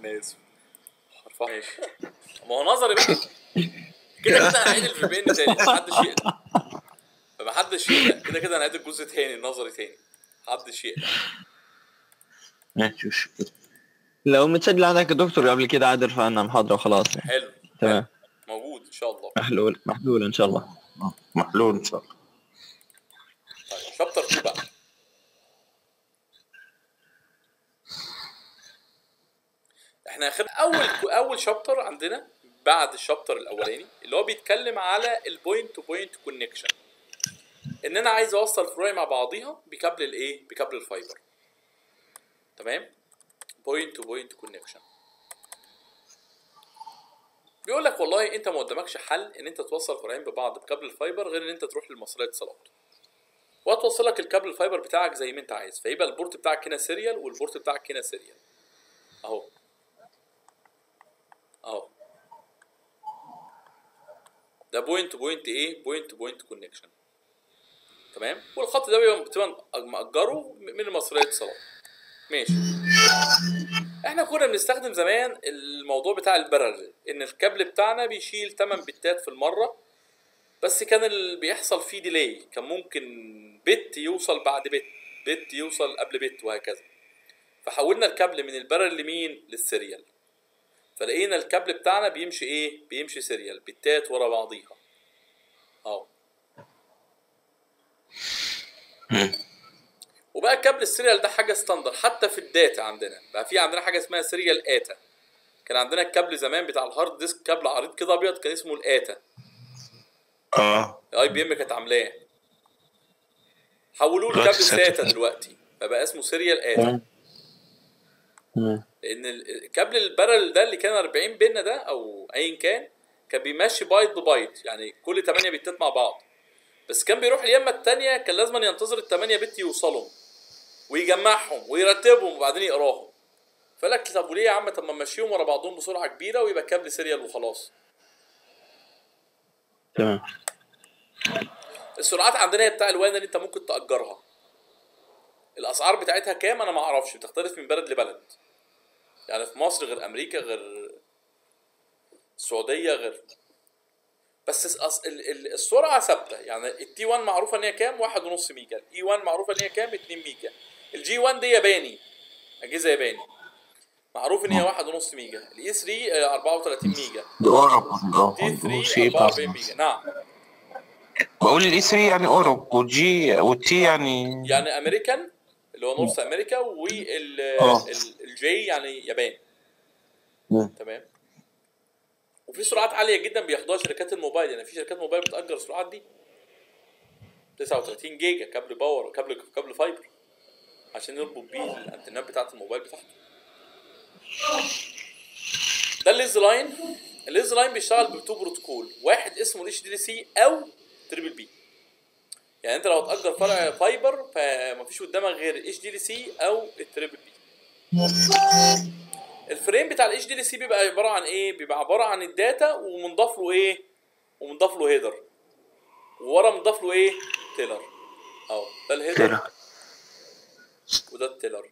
انا اسف هرفع ماشي ما هو نظري بقى كده كده هنعيد الفي بي ان تاني محدش يقلق فمحدش يقلق كده كده هنعيد الجزء تاني النظري تاني محدش يقلق ماشي مش مشكلة. لو متسجل عندك يا دكتور قبل كده عاد ارفع لنا محاضرة وخلاص حلو تمام موجود ان شاء الله محلول محلول ان شاء الله محلول ان شاء الله طيب شابتر 2 بقى احنا اخر اول اول شابتر عندنا بعد الشابتر الاولاني اللي هو بيتكلم على البوينت تو بوينت كونكشن ان انا عايز اوصل فروع مع بعضيها بكابل الايه بكابل الفايبر تمام بوينت تو بوينت كونكشن بيقول لك والله انت ما قدامكش حل ان انت توصل فرعين ببعض بكابل الفايبر غير ان انت تروح للمصرية اتصالات وهتوصل لك الكابل الفايبر بتاعك زي ما انت عايز فيبقى البورت بتاعك هنا سيريال والبورت بتاعك هنا سيريال اهو اهو ده بوينت بوينت ايه بوينت بوينت كونكشن تمام والخط ده بيبقى بتبقى مأجره من المصرية اتصالات ماشي احنا كنا بنستخدم زمان الموضوع بتاع البرل ان الكابل بتاعنا بيشيل 8 بتات في المره بس كان اللي بيحصل فيه ديلي كان ممكن بت يوصل بعد بت بت يوصل قبل بت وهكذا فحولنا الكابل من البرل لمين للسيريال فلقينا الكابل بتاعنا بيمشي ايه بيمشي سيريال بتات ورا بعضيها اهو وبقى كابل السيريال ده حاجه ستاندر حتى في الداتا عندنا بقى في عندنا حاجه اسمها سيريال اتا كان عندنا الكابل زمان بتاع الهارد ديسك كابل عريض كده ابيض كان اسمه الاتا اه الاي بي ام كانت عاملاه حولوه لكابل دلوقتي ساتا ساتا. دلوقتي فبقى اسمه سيريال اتا تمام تمام لان ال- كابل البرل ده اللي كان 40 بن ده او ايا كان كان بيمشي بايت ببايت يعني كل 8 بتات مع بعض بس كان بيروح اليمه التانية كان لازم ينتظر ال 8 بت يوصلوا ويجمعهم ويرتبهم وبعدين يقراهم فقال لك طب وليه يا عم طب ما نمشيهم ورا بعضهم بسرعه كبيره ويبقى كابل سيريال وخلاص تمام السرعات عندنا هي بتاع الوان اللي انت ممكن تاجرها الاسعار بتاعتها كام انا ما اعرفش بتختلف من بلد لبلد يعني في مصر غير امريكا غير السعوديه غير بس الس- أص- ال- ال- السرعه ثابته يعني التي 1 معروفه ان هي كام واحد ونص ميجا الاي 1 معروفه ان هي كام 2 ميجا الجي 1 دي ياباني اجهزه ياباني معروف ان هي واحد ونص ميجا الاي 3 آه، 34 ميجا اوروب تي 3 44 ميجا نعم بقول الاي 3 يعني اوروب والجي والتي يعني يعني امريكان اللي هو نورث امريكا آه. والجي يعني يابان مم. تمام وفي سرعات عاليه جدا بياخدوها شركات الموبايل يعني في شركات موبايل بتاجر السرعات دي 39 جيجا كابل باور كابل كابل فايبر عشان يربط بيه الانتنات بتاعت الموبايل بتاعته ده الليز لاين الليز لاين بيشتغل بتو بروتوكول واحد اسمه الاتش دي سي او تريبل بي يعني انت لو هتأجر فرع فايبر فمفيش قدامك غير الاتش دي سي او التريبل بي الفريم بتاع الاتش دي سي بيبقى عباره عن ايه بيبقى عباره عن الداتا ومنضاف له ايه ومنضاف له هيدر وورا مضاف له ايه تيلر اهو ده الهيدر تيلر. وده التيلر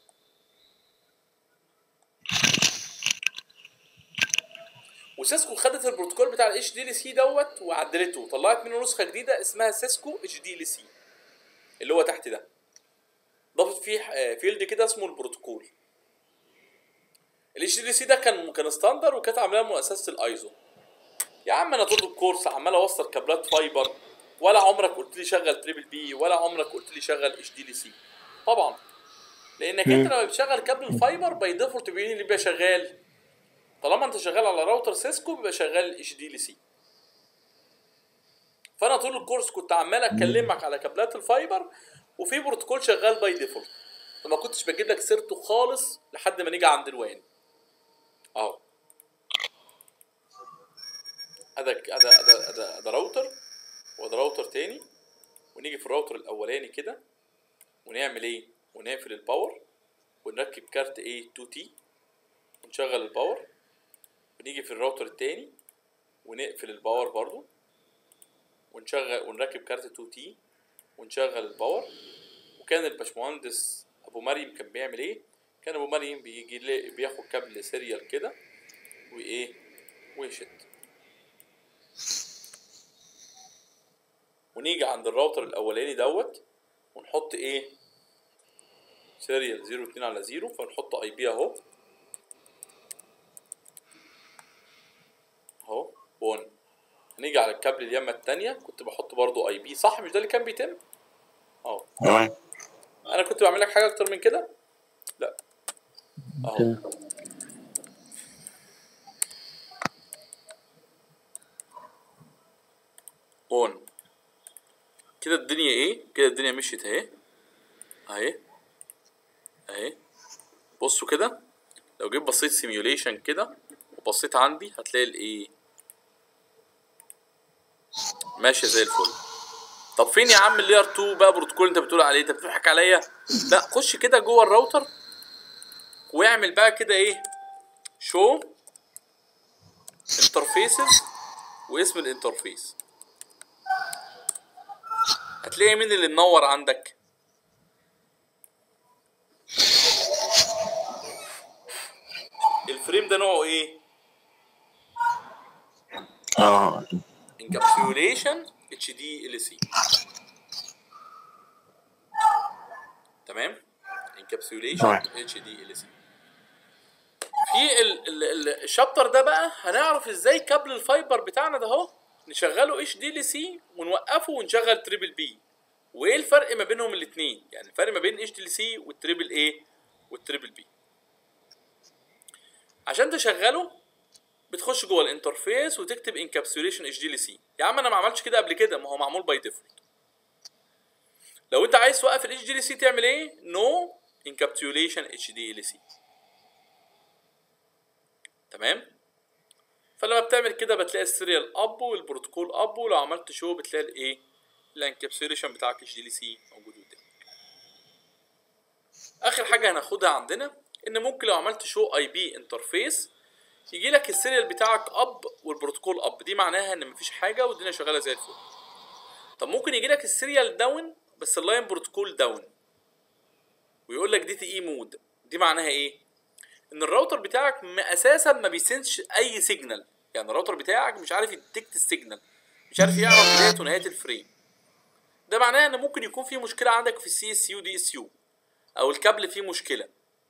وسيسكو خدت البروتوكول بتاع الاتش دي سي دوت وعدلته وطلعت منه نسخه جديده اسمها سيسكو اتش دي سي اللي هو تحت ده ضافت فيه آه، فيلد كده اسمه البروتوكول الاتش دي سي ده كان كان ستاندر وكانت عاملاه مؤسسه الايزو يا عم انا طول الكورس عمال اوصل كابلات فايبر ولا عمرك قلت لي شغل تريبل بي ولا عمرك قلت لي شغل اتش دي سي طبعا لانك انت لما بتشغل كابل الفايبر باي ديفولت بيبقى اللي بيبقى شغال طالما انت شغال على راوتر سيسكو بيبقى شغال اتش دي سي فانا طول الكورس كنت عمال اكلمك على كابلات الفايبر وفي بروتوكول شغال باي ديفولت فما كنتش بجيب لك سيرته خالص لحد ما نيجي عند الوان اهو هذا هذا هذا هذا هذا راوتر وده راوتر تاني ونيجي في الراوتر الاولاني كده ونعمل ايه ونقفل الباور ونركب كارت ايه 2 تي ونشغل الباور ونيجي في الراوتر التاني ونقفل الباور برضو ونشغل ونركب كارت 2 تي ونشغل الباور وكان الباشمهندس ابو مريم كان بيعمل ايه كان ابو مريم بيجي لي- بياخد كابل سيريال كده وايه ويشد ونيجي عند الراوتر الاولاني دوت ونحط ايه سيريال 0 2 على 0 فنحط اي بي اهو اهو 1 هنيجي على الكابل اليمة التانية كنت بحط برضو اي بي صح مش ده اللي كان بيتم اهو تمام انا كنت بعمل لك حاجه اكتر من كده لا اهو اون كده الدنيا ايه كده الدنيا مشيت اهي اهي اهي بصوا كده لو جيت بصيت سيميوليشن كده وبصيت عندي هتلاقي الايه ماشيه زي الفل طب فين يا عم اللير 2 بقى بروتوكول انت بتقول عليه انت بتضحك عليا لا خش كده جوه الراوتر واعمل بقى كده ايه شو انترفيسز واسم الانترفيس هتلاقي مين اللي منور عندك الفريم ده نوعه ايه اه انكابسوليشن اتش دي ال سي تمام انكابسوليشن تمام. اتش دي ال سي في ال- ال- ال- الشابتر ده بقى هنعرف ازاي كابل الفايبر بتاعنا ده اهو نشغله اتش دي ال سي ونوقفه ونشغل تريبل بي وايه الفرق ما بينهم الاثنين يعني الفرق ما بين اتش دي ال سي والتريبل ايه والتريبل بي عشان تشغله بتخش جوه الانترفيس وتكتب انكابسوليشن اتش دي ال سي يا عم انا ما عملتش كده قبل كده ما هو معمول باي ديفولت لو انت عايز توقف الاتش دي ال سي تعمل ايه نو انكابسوليشن اتش دي ال سي تمام فلما بتعمل كده بتلاقي السيريال اب والبروتوكول اب ولو عملت شو بتلاقي الايه الانكابسوليشن بتاعك اتش دي ال سي موجود قدامك اخر حاجه هناخدها عندنا ان ممكن لو عملت شو اي بي انترفيس يجي لك السيريال بتاعك اب والبروتوكول اب دي معناها ان مفيش حاجه والدنيا شغاله زي الفل طب ممكن يجي لك السيريال داون بس اللاين بروتوكول داون ويقول لك دي تي اي مود دي معناها ايه ان الراوتر بتاعك م- اساسا ما بيسنش اي سيجنال يعني الراوتر بتاعك مش عارف يديكت السيجنال مش عارف يعرف بدايه ونهايه الفريم ده معناه ان ممكن يكون في مشكله عندك في السي اس يو دي اس يو او الكابل فيه مشكله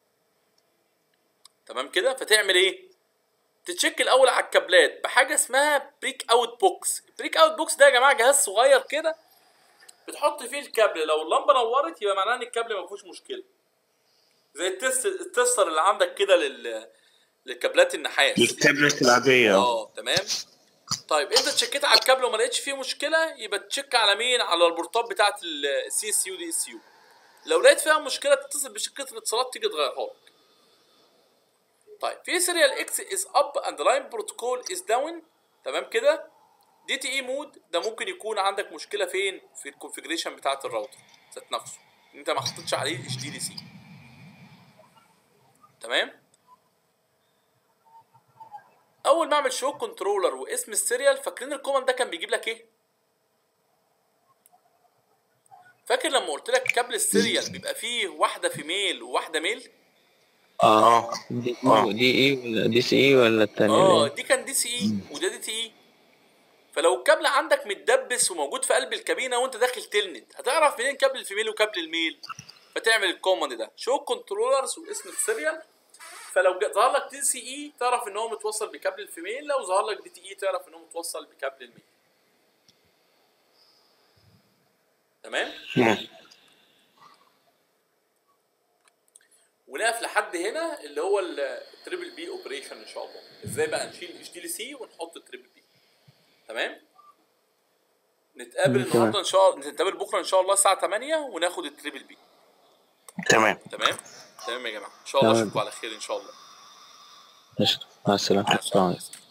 تمام كده فتعمل ايه تتشيك الاول على الكابلات بحاجه اسمها بريك اوت بوكس البريك اوت بوكس ده يا جماعه جهاز صغير كده بتحط فيه الكابل لو اللمبه نورت يبقى معناها ان الكابل ما فيهوش مشكله زي التست التستر اللي عندك كده لل للكابلات النحاس التابلت العادية اه تمام طيب انت تشيكيت على الكابل وما لقيتش فيه مشكله يبقى تشيك على مين على البورتات بتاعه السي اس يو دي اس يو لو لقيت فيها مشكله تتصل بشركه الاتصالات تيجي تغيرها لك طيب في سيريال اكس از اب اند لاين بروتوكول از داون تمام كده دي تي اي مود ده ممكن يكون عندك مشكله فين في الكونفيجريشن بتاعه الراوتر ذات نفسه ان انت ما حطيتش عليه اتش دي دي سي تمام اول ما اعمل شو كنترولر واسم السيريال فاكرين الكوماند ده كان بيجيب لك ايه فاكر لما قلت لك كابل السيريال بيبقى فيه واحده في ميل وواحده ميل اه دي آه. دي اي ولا دي سي اي ولا التانية اه دي؟ دي كان دي سي اي وده دي تي اي فلو الكابل عندك متدبس وموجود في قلب الكابينه وانت داخل تلنت هتعرف منين كابل الفيميل وكابل الميل فتعمل الكوماند ده شو كنترولرز واسم السيريال فلو جا- ظهر لك دي سي اي تعرف ان هو متوصل بكابل الفيميل لو ظهر لك دي تي اي تعرف ان هو متوصل بكابل الميل تمام مم. ونقف لحد هنا اللي هو التريبل بي اوبريشن ان شاء الله ازاي بقى نشيل اتش دي سي ونحط التريبل بي تمام نتقابل مم، النهارده تمام. ان شاء الله نتقابل بكره ان شاء الله الساعه 8 وناخد التريبل بي تمام تمام تمام يا جماعه ان شاء الله تمام. اشوفكم على خير ان شاء الله قشطة مع السلامة مع السلام عليكم السلامه